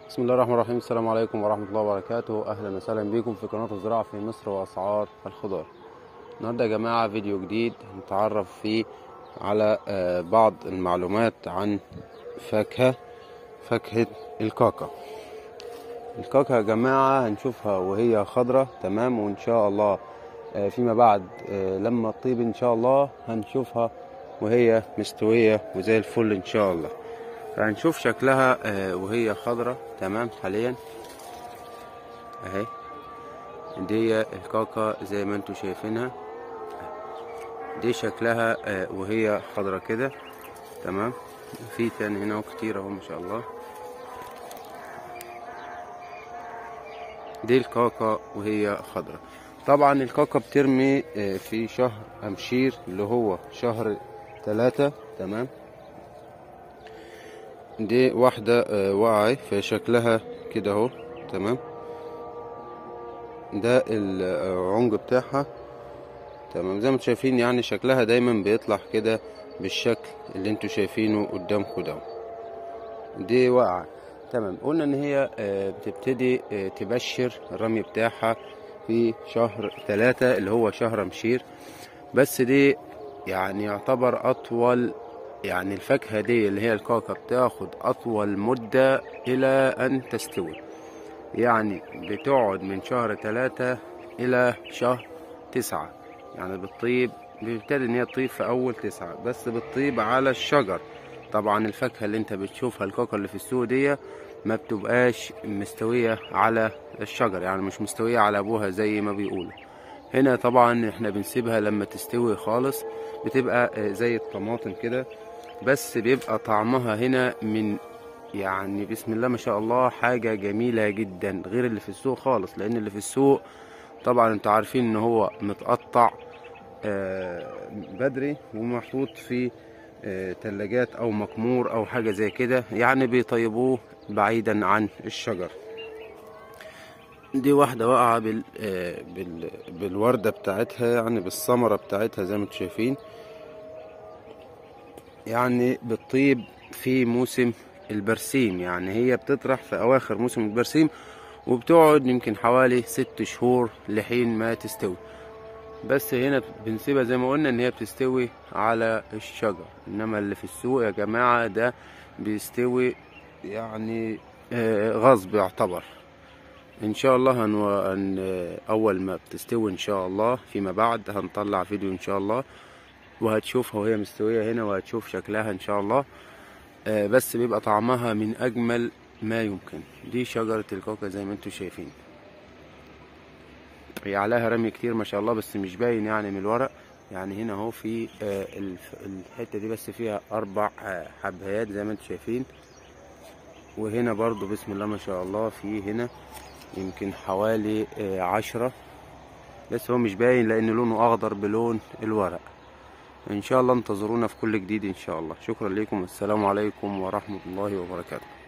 بسم الله الرحمن الرحيم السلام عليكم ورحمة الله وبركاته أهلا وسهلا بكم في قناة الزراعة في مصر وأسعار الخضار النهاردة يا جماعة فيديو جديد هنتعرف فيه على آه، بعض المعلومات عن فاكهة فاكهة الكاكا الكاكا يا جماعة هنشوفها وهي خضرة تمام وإن شاء الله آه، فيما بعد آه، لما تطيب إن شاء الله هنشوفها وهي مستوية وزي الفل إن شاء الله فهنشوف شكلها آه، وهي خضرة تمام حاليا اهي دي الكاكا زي ما انتوا شايفينها دي شكلها آه، وهي خضرة كده تمام في تاني هنا كتير اهو ما شاء الله دي الكاكا وهي خضرة طبعا الكاكا بترمي آه، في شهر امشير اللي هو شهر ثلاثة تمام دي واحدة آه، واعي في شكلها كده اهو تمام ده العنج بتاعها تمام زي ما انتوا شايفين يعني شكلها دايما بيطلع كده بالشكل اللي انتوا شايفينه قدامكم ده دي واقعة تمام قلنا ان هي آه، بتبتدي آه، تبشر الرمي بتاعها في شهر ثلاثة اللي هو شهر مشير بس دي يعني يعتبر اطول يعني الفاكهة دي اللي هي الكاكا بتاخد أطول مدة إلى أن تستوي يعني بتقعد من شهر ثلاثة إلى شهر تسعة يعني بتطيب بيبتدي إن هي تطيب في أول تسعة بس بتطيب على الشجر طبعا الفاكهة اللي انت بتشوفها الكاكا اللي في السوق دي ما بتبقاش مستوية على الشجر يعني مش مستوية على أبوها زي ما بيقولوا هنا طبعا احنا بنسيبها لما تستوي خالص بتبقى آه، زي الطماطم كده بس بيبقى طعمها هنا من يعني بسم الله ما شاء الله حاجة جميلة جدا غير اللي في السوق خالص لأن اللي في السوق طبعا انتوا عارفين ان هو متقطع آه، بدري ومحطوط في آه، تلاجات او مكمور او حاجة زي كده يعني بيطيبوه بعيدا عن الشجر دي واحدة واقعة بال... آه، بال... بالوردة بتاعتها يعني بالثمرة بتاعتها زي ما انتوا شايفين يعني بتطيب في موسم البرسيم يعني هي بتطرح في أواخر موسم البرسيم وبتقعد يمكن حوالي ست شهور لحين ما تستوي بس هنا بنسيبها زي ما قلنا ان هي بتستوي على الشجر انما اللي في السوق يا جماعة ده بيستوي يعني آه، غصب يعتبر ان شاء الله هنو... هن... اول ما بتستوي ان شاء الله فيما بعد هنطلع فيديو ان شاء الله وهتشوفها وهي مستوية هنا وهتشوف شكلها ان شاء الله آه، بس بيبقى طعمها من اجمل ما يمكن دي شجرة الكوكا زي ما انتوا شايفين هي عليها رمي كتير ما شاء الله بس مش باين يعني من الورق يعني هنا اهو في آه، الف- الحتة دي بس فيها اربع آه، حبهات زي ما انتوا شايفين وهنا برضو بسم الله ما شاء الله في هنا يمكن حوالي آه، عشرة بس هو مش باين لان لونه اخضر بلون الورق ان شاء الله انتظرونا في كل جديد ان شاء الله شكرا لكم والسلام عليكم ورحمة الله وبركاته